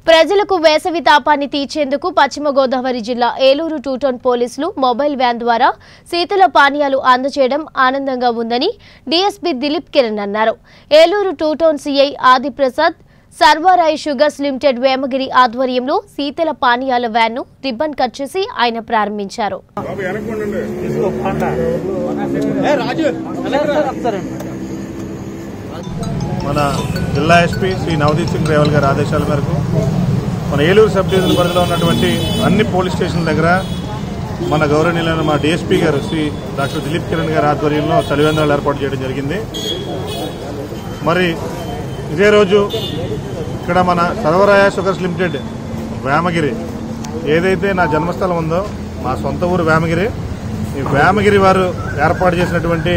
ప్రజలకు వేసవి తాపాన్ని తీర్చేందుకు పశ్చిమ గోదావరి జిల్లా ఏలూరు టూటౌన్ పోలీసులు మొబైల్ వ్యాన్ ద్వారా శీతల పానీయాలు అందజేయడం ఆనందంగా ఉందని డీఎస్పీ దిలీప్ కిరణ్ అన్నారు Eluru two town CI Adiprasad Sarvaraya sugars limited Vemagiri ఆధ్వర్యంలో శీతల పానీయాల వ్యాన్ను రిబ్బన్ కట్ చేసి ఆయన ప్రారంభించారు మన జిల్లా ఎస్పీ శ్రీ నవదీప్ సింగ్ రేవల్ గారి ఆదేశాల మేరకు మన ఏలూరు సబ్ డివిజన్ పరిధిలో ఉన్నటువంటి అన్ని పోలీస్ స్టేషన్ల దగ్గర మన గౌరవనీయులైన మా డిఎస్పీ గారు శ్రీ డాక్టర్ దిలీప్ కిరణ్ గారి ఆధ్వర్యంలో చలివేంద్రాలు ఏర్పాటు చేయడం జరిగింది మరి ఇదే రోజు ఇక్కడ మన సర్వరాయ షుగర్స్ లిమిటెడ్ వేమగిరి ఏదైతే నా జన్మస్థలం ఉందో మా సొంత ఊరు వేమగిరి ఈ వేమగిరి వారు ఏర్పాటు చేసినటువంటి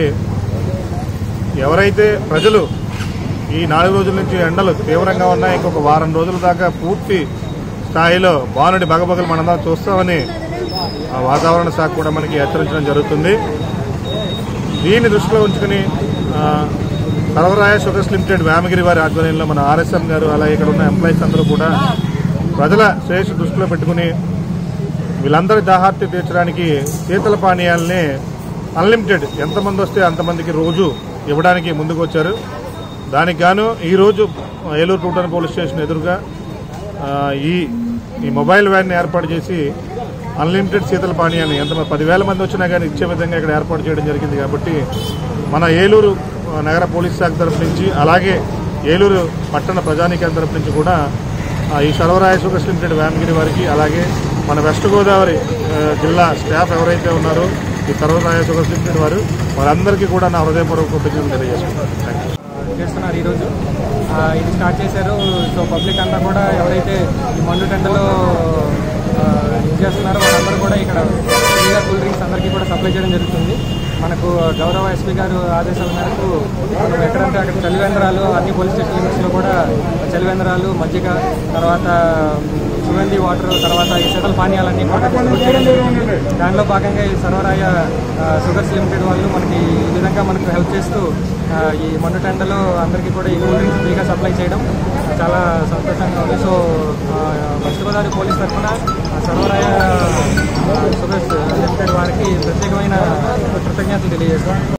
ఎవరైతే ప్రజలు ఈ నాలుగు రోజుల నుంచి ఎండలు తీవ్రంగా ఉన్నాయి ఇంకొక వారం రోజుల దాకా పూర్తి స్థాయిలో బానుడి బగబగలు మనందరం చూస్తామని ఆ వాతావరణ శాఖ కూడా మనకి హెచ్చరించడం జరుగుతుంది దీన్ని దృష్టిలో ఉంచుకుని ఆ, సర్వరాయ షుగర్స్ లిమిటెడ్ వేమగిరి వారి ఆధ్వర్యంలో మన ఆర్ఎస్ఎం గారు అలాగే ఇక్కడ ఉన్న ఎంప్లాయీస్ అందరూ కూడా ప్రజల శ్రేష్ఠ దృష్టిలో పెట్టుకుని వీళ్ళందరి దాహార్తి తీర్చడానికి శీతల పానీయాలని అన్లిమిటెడ్ ఎంతమంది వస్తే అంతమందికి రోజు ఇవ్వడానికి ముందుకు వచ్చారు దానికి గాను ఈరోజు ఏలూరు టూటన్ పోలీస్ స్టేషన్ ఎదురుగా ఆ, ఈ ఈ మొబైల్ వ్యాన్ ఏర్పాటు చేసి అన్లిమిటెడ్ శీతల పానీయాన్ని ఎంత పదివేల మంది వచ్చినా కానీ ఇచ్చే విధంగా ఇక్కడ ఏర్పాటు చేయడం జరిగింది కాబట్టి మన ఏలూరు ఆ, నగర పోలీస్ శాఖ తరఫు నుంచి అలాగే ఏలూరు పట్టణ ప్రజానీకరణ తరఫు నుంచి కూడా ఆ, ఈ సర్వరాయ షుగర్స్ లిమిటెడ్ వేమగిరి వారికి అలాగే మన వెస్ట్ గోదావరి ఆ, జిల్లా స్టాఫ్ ఎవరైతే ఉన్నారో ఈ సర్వరాయ షుగర్స్ లిమిటెడ్ వారు వారందరికీ కూడా నా హృదయపూర్వక కృతజ్ఞతలు తెలియజేసుకుంటాను థ్యాంక్ యూ చేస్తున్నారు ఈరోజు ఆ, ఇది స్టార్ట్ చేశారు సో పబ్లిక్ అంతా కూడా ఎవరైతే ఈ మండు టెండలో ఇది చేస్తున్నారో వాళ్ళందరూ కూడా ఇక్కడ ఫ్రీగా కూల్ డ్రింక్స్ అందరికీ కూడా సప్లై చేయడం జరుగుతుంది మనకు గౌరవ ఎస్పీ గారు ఆదేశాల మేరకు మనం ఎక్కడంటే అక్కడ చలివేంద్రాలు అన్ని పోలీస్ స్టేషన్ లిమిట్స్లో కూడా చలివేంద్రాలు మజ్జిగ తర్వాత సుగంధి వాటర్ తర్వాత ఈ శీతల పానీయాలన్నీ కూడా distribute చేయడం జరుగుతుంది దానిలో భాగంగా ఈ సర్వరాయ ఆ, షుగర్స్ లిమిటెడ్ వాళ్ళు మనకి ఈ విధంగా మనకు హెల్ప్ చేస్తూ ఆ, ఈ మొన్న టెండలో అందరికీ కూడా ఈ కూల్ డ్రింక్స్ ఫ్రీగా సప్లై చేయడం చాలా సంతోషంగా ఉంది సో ఆ, వెస్ట్ గోదావరి పోలీస్ తరఫున ఆ, సర్వరాయ ఆ, షుగర్స్ లిమిటెడ్ వారికి ప్రత్యేకమైన కృతజ్ఞతలు తెలియజేస్తాం